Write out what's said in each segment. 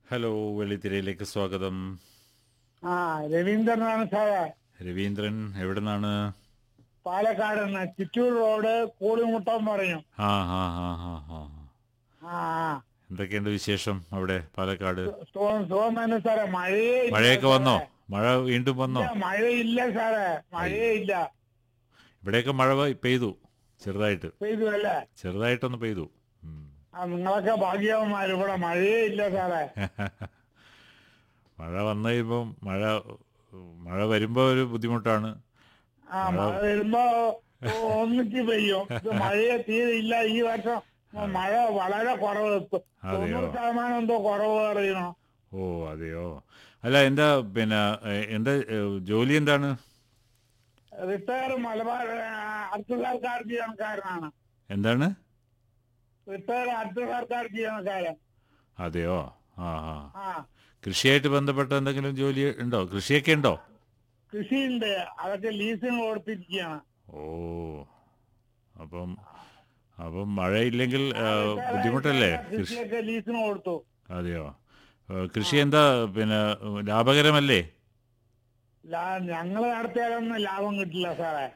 Hello വെള്ളിത്തിരയിലേക്ക് സ്വാഗതം ആ രവീന്ദ്രനാണ് സാറേ രവീന്ദ്രൻ എവിടെ നിന്നാണ് പാലക്കാട് നിന്ന് ചിറ്റൂർ റോഡ് കൂളിമുട്ടം പറയും ആ ആ ആ ആ ആ ആ ആ. എന്തൊക്കെയുണ്ട് വിശേഷം അവിടെ പാലക്കാട് സുഖം സുഖം തന്നെ സാറേ മഴയേ ഇല്ല മഴയൊക്കെ സാറേ. വന്നോ മഴ വീണ്ടും വന്നോ ഇല്ല, മഴയില്ല സാറേ മഴയേ ഇല്ല ഇവിടെയൊക്കെ മഴ വ- പെയ്തു ചെറുതായിട്ട് പെയ്തു അല്ലേ ചെറുതായിട്ടൊന്ന് പെയ്തു ഉം. ആ നിങ്ങളൊക്കെ ഭാഗ്യവന്മാർ ഇവിടെ മഴയേ ഇല്ല സാറേ മഴ വന്നു കഴിയുമ്പം മഴ മഴ വരുമ്പോൾ ഒരു ബുദ്ധിമുട്ടാണ് ആ മഴ വരുമ്പോ ഒന്നിച്ച് പെയ്യും ഇത് മഴയെ തീരെ ഇല്ല ഈ വർഷം മഴ വളരെ കുറവ് അതെയോ? തൊണ്ണൂറ് ശതമാനം എന്തോ കുറവ് അറിയണോ ഓ അതെയോ അല്ല എന്താ പിന്നെ എ, എന്താ എ, ജോലി എന്താണ് റിട്ടയർ മലബാർ അടുത്ത സർക്കാർ ജീവനക്കാരനാണ് എന്താണ് റിട്ടയർ അടുത്ത സർക്കാർ ജീവനക്കാരൻ അതെയോ ആ ആ ആ കൃഷിയായിട്ട് ബന്ധപ്പെട്ട എന്തെങ്കിലും ജോലി ഉണ്ടോ കൃഷിയൊക്കെ ഉണ്ടോ കൃഷിയുണ്ട് അതൊക്കെ ലീസിന് കൊടുത്തിരിക്കുകയാണ് ഓ അപ്പം അപ്പം മഴയില്ലെങ്കിൽ ആ, ബുദ്ധിമുട്ടല്ലേ കൃഷി കൃഷിയൊക്കെ ലീസിന് കൊടുത്തു അതെയോ ആ, കൃഷി എന്താ പിന്നെ ലാഭകരമല്ലേ ലാ- ഞങ്ങള് നടത്തിയാലൊന്നും ലാഭം കിട്ടില്ല സാറേ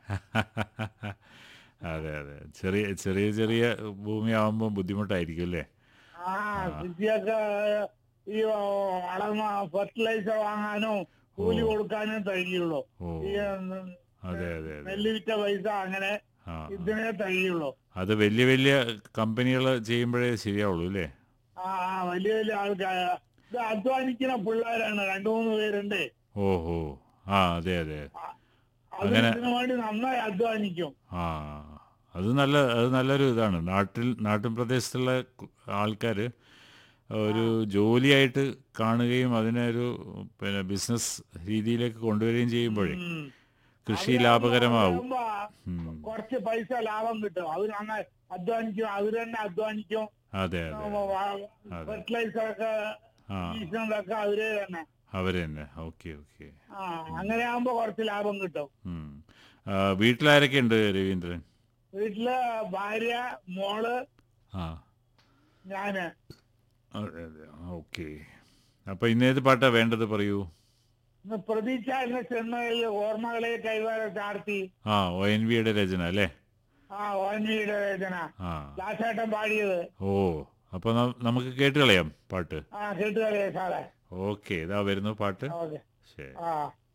അതെ അതെ ചെറിയ ചെറിയ ചെറിയ ഭൂമിയാവുമ്പോൾ ബുദ്ധിമുട്ടായിരിക്കും അല്ലേ ആ കൃഷിയൊക്കെ ഈ വളർന്ന ഫെർട്ടിലൈസർ വാങ്ങാനും കൂലി കൊടുക്കാനും കഴിയുള്ളൂ ഓ ഈ ഉം, അതെ അതെ അതെ നെല്ല് വിറ്റ പൈസ അങ്ങനെ ആ ഇതിനെ കഴിയുള്ളൂ അത് വലിയ വലിയ കമ്പനികൾ ചെയ്യുമ്പോഴേ ശരിയാവുള്ളൂ അല്ലേ ആ ആ, വലിയ വലിയ ആൾക്കാർ ഇത് അധ്വാനിക്കുന്ന പിള്ളേരാണ് രണ്ടു മൂന്ന് പേരുണ്ട് ഓഹോ ആ അതെ അതെ അത് അങ്ങനെ- ഇതിനു വേണ്ടി നന്നായി അധ്വാനിക്കും ആ അത് നല്ല അത് നല്ലൊരു ഇതാണ് നാട്ടിൽ നാട്ടിൻ പ്രദേശത്തുള്ള ആൾക്കാർ ഒരു ജോലിയായിട്ട് കാണുകയും അതിനെ ഒരു പിന്നെ ബിസിനസ് രീതിയിലേക്ക് കൊണ്ടുവരികയും ചെയ്യുമ്പോഴേ ഉം. കൃഷി അവര് ലാഭകരമാവും ആകുമ്പോ ഉം. കുറച്ച് പൈസ ലാഭം കിട്ടും അവര് നന്നായി അധ്വാനിക്കും അവര് തന്നെ അധ്വാനിക്കും അതെ അതെ അതെ. ഫെർട്ടിലൈസർ ഒക്കെ ആ ഈശ്വരൊക്കെ അവര് തന്നെ അവര് തന്നെ ഓക്കെ ഓക്കെ ആ അങ്ങനെ ആകുമ്പോ കുറച്ച് ലാഭം കിട്ടും വീട്ടിലാരൊക്കെ ഉണ്ട് രവീന്ദ്രൻ വീട്ടില് ഭാര്യ മോള് ആ ഞാന് അതെ അതെ ഓക്കെ അപ്പൊ ഇന്നേത് പാട്ടാ വേണ്ടത് പറയൂ ഇന്ന് പ്രതീക്ഷ എന്ന സിനിമയിൽ ഓർമ്മകളെ കൈവാരം ചാർത്തി ആ ഒ എൻ വിയുടെ രചന അല്ലേ ആ ഓൻവിയുടെ രചന ആ ദാസേട്ടൻ പാടിയത് ഓ അപ്പൊ ന- നമുക്ക് കേട്ട് കളയാം പാട്ട് ആ കേട്ടുകളേ സാറേ ഓക്കെ ഇതാ വരുന്നു പാട്ട് ഓക്കെ ശരി ആ